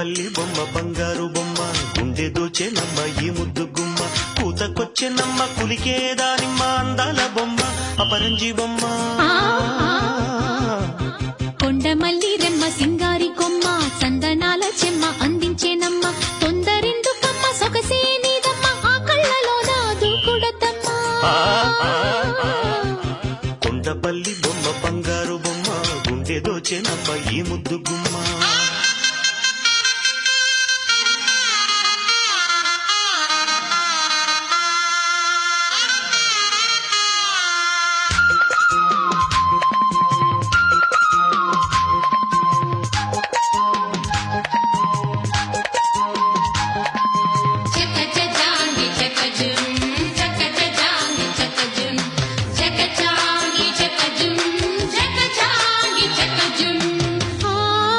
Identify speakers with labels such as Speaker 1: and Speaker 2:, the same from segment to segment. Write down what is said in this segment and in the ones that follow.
Speaker 1: కొండపల్లి బొమ్మ బంగారు బొమ్మ గుండె దోచెనమ్మ ఈ ముద్దు గుమ్మ కూతకొచ్చెనమ్మ కులికే దానిమ్మ అందాల బొమ్మ అపరంజి బొమ్మ
Speaker 2: కొండమల్లి రెమ్మ సింగారి కొమ్మ చందనాల చెమ్మ అందించేనమ్మ తొందరెందుకమ్మ సొగసే నీదమ్మ ఆ కళ్ళలో నాదు కుడతమ్మ
Speaker 1: ఆ, ఆ, ఆ. కొండపల్లి బొమ్మ బంగారు బొమ్మ గుండె దోచెనమ్మ ఈ ముద్దు గుమ్మ
Speaker 2: చకచజాంగి చకజుం చకచజాంగి చకజుం చకచాంగి చకజుం చకచాంగి చకజుం ఆ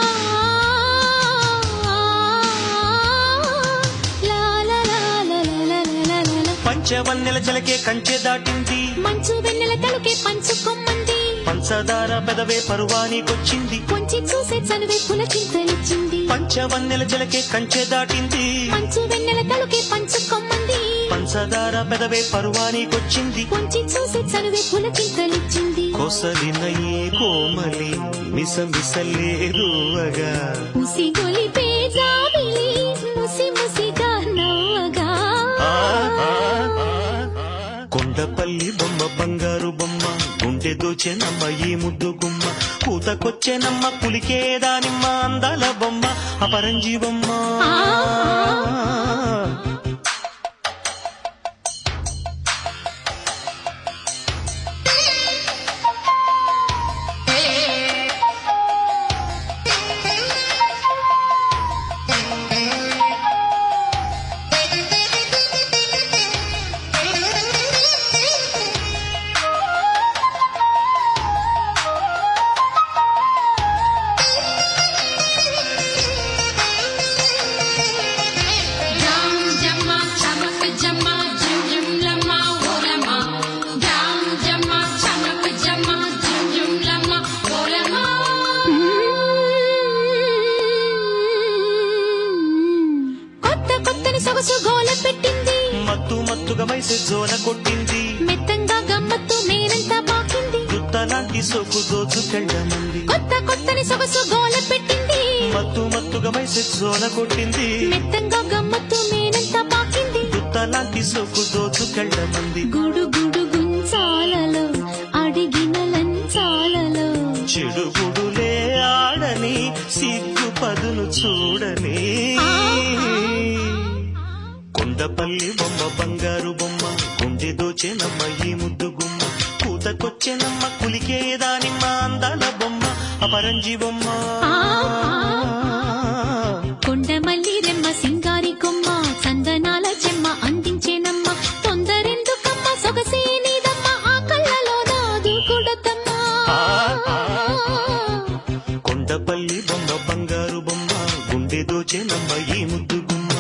Speaker 2: లా లా లా లా లా లా లా
Speaker 1: పంచవన్నెల చలకే కంచె దాటింది
Speaker 2: మంచు వెన్నెల తలుకే పంచుకొమ్మంది
Speaker 1: పంచదార పెదవే పరువానికొచ్చింది
Speaker 2: కొంచి చూసే చనువే పులకింతలిచ్చింది
Speaker 1: పంచవన్నెల జలకే కంచె దాటింది
Speaker 2: మంచు వెన్నెల తలుకే పంచుకొమ్మంది
Speaker 1: పంచదార పెదవే పరువానికొచ్చింది
Speaker 2: కొంచి చూసే చనువే పులకింతలిచ్చింది
Speaker 1: కొసలిన ఈ కోమలి మిస మిసలేరువగా
Speaker 2: ముసి గొలిపే జాబిలి ముసి ముసిగా నవ్వగా
Speaker 1: ఆ, ఆ, ఆ, ఆ. కొండపల్లి బొమ్మ బంగారు బొమ్మ గుండె దోచెనమ్మ ఈ ముద్దు గుమ్మ కూతకొచ్చెనమ్మ పులికే దానిమ్మ అందాల బొమ్మ అపరంజి బొమ్మ
Speaker 2: ఆ,
Speaker 3: Jam jamma chamak jamma jum jum lama oh lama Jam jamma chamak jamma jum jum lama oh lama
Speaker 2: కొత్త కొత్తని సొగసు గోల పెట్టింది
Speaker 1: మత్తు మత్తుగా వయసు జోల కొట్టింది
Speaker 2: మెత్తంగా గమ్మత్తు మేనంతా బాకింది
Speaker 1: గుత్తలాంటి సోకు దోచుకెళ్ళమంది
Speaker 2: కొత్త కొత్తని సొగసు గోల పెట్టింది
Speaker 1: మత్తు మత్తుగా వయసు జోల కొట్టింది
Speaker 2: మెత్తంగా గమ్మత్తు మేనంతా బాకింది
Speaker 1: గుత్తలాంటి సోకు దోచుకెళ్ళమంది
Speaker 2: గుడు గుడు గుంచాలలో అడిగిన లంచాలలో
Speaker 1: చెడు గుడులే ఆడని సిగ్గు పదును చూడని కొండపల్లి బొమ్మ బంగారు బొమ్మ గుండె దోచెనమ్మ ఈ ముద్దు గుమ్మ కూతకొచ్చెనమ్మ కులికే దానిమ్మ అందాల బొమ్మ అపరంజి బొమ్మ
Speaker 2: కొండమల్లి రెమ్మ సింగారి కొమ్మ చందనాల చెమ్మ అందించేనమ్మ తొందరెందుకమ్మ సొగసే నీదమ్మ ఆ కళ్ళలో నాదు కుడతమ్మ
Speaker 1: కొండపల్లి బొమ్మ బంగారు బొమ్మ గుండె దోచెనమ్మ ఈ ముద్దు గుమ్మ